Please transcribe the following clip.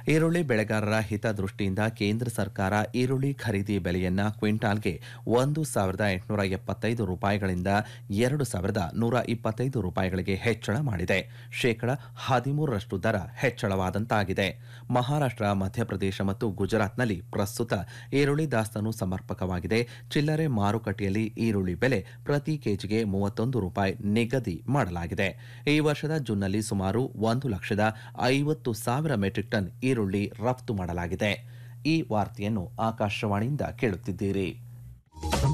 ಈರುಳ್ಳಿ ಬೆಳೆಗಾರರ ಹಿತದೃಷ್ಟಿಯಿಂದ ಕೇಂದ್ರ ಸರ್ಕಾರ ಈರುಳ್ಳಿ ಖರೀದಿ ಬೆಲೆಯನ್ನ ಕ್ವಿಂಟಾಲ್ಗೆ ಒಂದು ಸಾವಿರದ ಎಂಟುನೂರ ಎಪ್ಪತ್ತೈದು ರೂಪಾಯಿಗಳಿಂದ ಎರಡು ಸಾವಿರದ ನೂರ ಇಪ್ಪತ್ತೈದು ರೂಪಾಯಿಗಳಿಗೆ ಹೆಚ್ಚಳ ಮಾಡಿದೆ ಶೇಕಡ ಹದಿಮೂರರಷ್ಟು ದರ ಹೆಚ್ಚಳವಾದಂತಾಗಿದೆ ಮಹಾರಾಷ್ಟ್ರ ಮಧ್ಯಪ್ರದೇಶ ಮತ್ತು ಗುಜರಾತ್ನಲ್ಲಿ ಪ್ರಸ್ತುತ ಈರುಳ್ಳಿ ದಾಸ್ತಾನು ಸಮರ್ಪಕವಾಗಿದೆ ಚಿಲ್ಲರೆ ಮಾರುಕಟ್ಟೆಯಲ್ಲಿ ಈರುಳ್ಳಿ ಬೆಲೆ ಪ್ರತಿ ಕೆಜಿಗೆ ಮೂವತ್ತೊಂದು ರೂಪಾಯಿ ನಿಗದಿ ಮಾಡಲಾಗಿದೆ ಈ ವರ್ಷದ ಜೂನ್ನಲ್ಲಿ ಸುಮಾರು ಒಂದು ಲಕ್ಷದ ಐವತ್ತು ಸಾವಿರ ಮೆಟ್ರಿಕ್ ಟನ್ ಈರುಳ್ಳಿ ರಫ್ತು ಮಾಡಲಾಗಿದೆ ಈ ವಾರ್ತೆಯನ್ನು ಆಕಾಶವಾಣಿಯಿಂದ ಕೇಳುತ್ತಿದ್ದೀರಿ